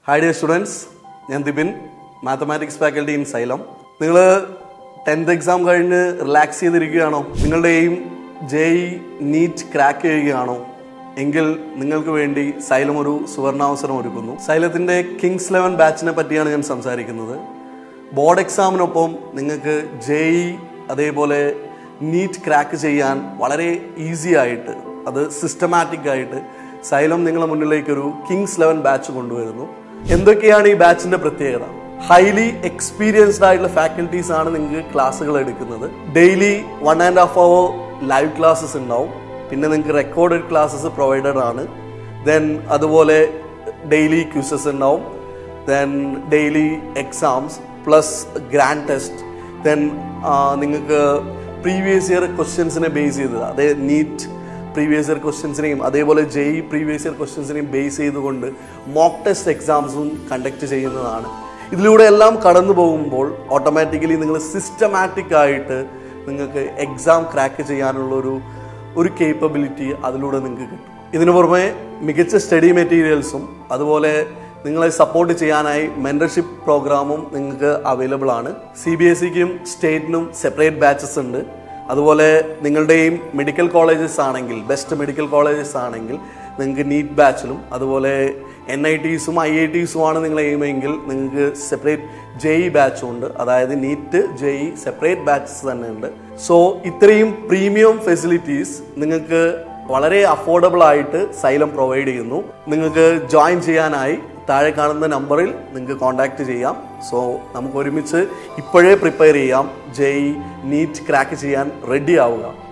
hi dear students ഞാൻ Dibin mathematics faculty in Xylem നിങ്ങൾ tenth exam കഴിഞ്ഞ് റിലാക്സ് ചെയ്തിരിക്കുകയാണോ നിങ്ങളുടെ aim J E NEET crack ചെയ്യുകയാണോ എങ്കിൽ നിങ്ങൾക്ക് വേണ്ടി സൈലം ഒരു സുവർണാവസരം ഒരുക്കുന്നു സൈലത്തിൻ്റെ കിങ്സ് ലെവൻ ബാച്ചിനെ പറ്റിയാണ് ഞാൻ സംസാരിക്കുന്നത് ബോർഡ് എക്സാമിനൊപ്പം നിങ്ങൾക്ക് ജെ ഇ അതേപോലെ നീറ്റ് ക്രാക്ക് ചെയ്യാൻ വളരെ ഈസി ആയിട്ട് അത് സിസ്റ്റമാറ്റിക് ആയിട്ട് സൈലം നിങ്ങളുടെ മുന്നിലേക്ക് ഒരു കിങ്സ് ലെവൻ ബാച്ച് കൊണ്ടുവരുന്നു എന്തൊക്കെയാണ് ഈ ബാച്ചിന്റെ പ്രത്യേകത ഹൈലി എക്സ്പീരിയൻസ്ഡ് ആയിട്ടുള്ള ഫാക്കൽറ്റീസ് ആണ് നിങ്ങൾക്ക് ക്ലാസ്സുകൾ എടുക്കുന്നത് daily one and half hour live classes ഉണ്ടാവും പിന്നെ നിങ്ങൾക്ക് റെക്കോർഡഡ് ക്ലാസ്സസ് പ്രൊവൈഡഡ് ആണ് ദെൻ അതുപോലെ ഡെയിലി ക്യൂസസ് ഉണ്ടാവും then daily exams plus grand test then നിങ്ങൾക്ക് പ്രീവിയസ് ഇയർ ക്വസ്റ്റ്യൻസിനെ ബേസ് ചെയ്ത് അതേ നീറ്റ് പ്രീവിയസ് ഇയർ ക്വസ്റ്റ്യൻസിനെയും അതേപോലെ ജെഇ പ്രീവിയസ് ഇയർ ക്വസ്റ്റ്യൻസിനെയും ബേസ് ചെയ്തുകൊണ്ട് മോക്ക് ടെസ്റ്റ് എക്സാംസും കണ്ടക്ട് ചെയ്യുന്നതാണ് ഇതിലൂടെ എല്ലാം കടന്നു പോകുമ്പോൾ ഓട്ടോമാറ്റിക്കലി നിങ്ങൾ സിസ്റ്റമാറ്റിക് ആയിട്ട് നിങ്ങൾക്ക് എക്സാം ക്രാക്ക് ചെയ്യാനുള്ള ഒരു ഒരു കേപ്പബിലിറ്റി അതിലൂടെ നിങ്ങൾക്ക് കിട്ടും ഇതിനു പുറമെ മികച്ച സ്റ്റഡി മെറ്റീരിയൽസും അതുപോലെ നിങ്ങളെ സപ്പോർട്ട് ചെയ്യാനായി മെൻറ്റർഷിപ്പ് പ്രോഗ്രാമും നിങ്ങൾക്ക് അവൈലബിൾ ആണ് സി ബി എസ് സിക്കും സ്റ്റേറ്റിനും സെപ്പറേറ്റ് ബാച്ചസ് ഉണ്ട് അതുപോലെ നിങ്ങളുടെയും മെഡിക്കൽ കോളേജസ് ആണെങ്കിൽ ബെസ്റ്റ് മെഡിക്കൽ കോളേജസ് ആണെങ്കിൽ നിങ്ങൾക്ക് നീറ്റ് ബാച്ചിലും അതുപോലെ എൻ ഐ ടീസും ഐ ഐ ടീസും ആണ് നിങ്ങൾ എയിമെങ്കിൽ നിങ്ങൾക്ക് സെപ്പറേറ്റ് ജെ ഇ ബാച്ചും ഉണ്ട് അതായത് NEET J E separate batches തന്നെ ഉണ്ട് സോ ഇത്രയും പ്രീമിയം ഫെസിലിറ്റീസ് നിങ്ങൾക്ക് വളരെ അഫോർഡബിൾ ആയിട്ട് സൈലം പ്രൊവൈഡ് ചെയ്യുന്നു നിങ്ങൾക്ക് ജോയിൻ ചെയ്യാനായി താഴെ കാണുന്ന നമ്പറിൽ നിങ്ങൾക്ക് കോൺടാക്ട് ചെയ്യാം സോ നമുക്ക് ഒരുമിച്ച് ഇപ്പോഴേ പ്രിപ്പയർ ചെയ്യാം ജെയ് നീറ്റ് ക്രാക്ക് ചെയ്യാൻ റെഡി ആവുക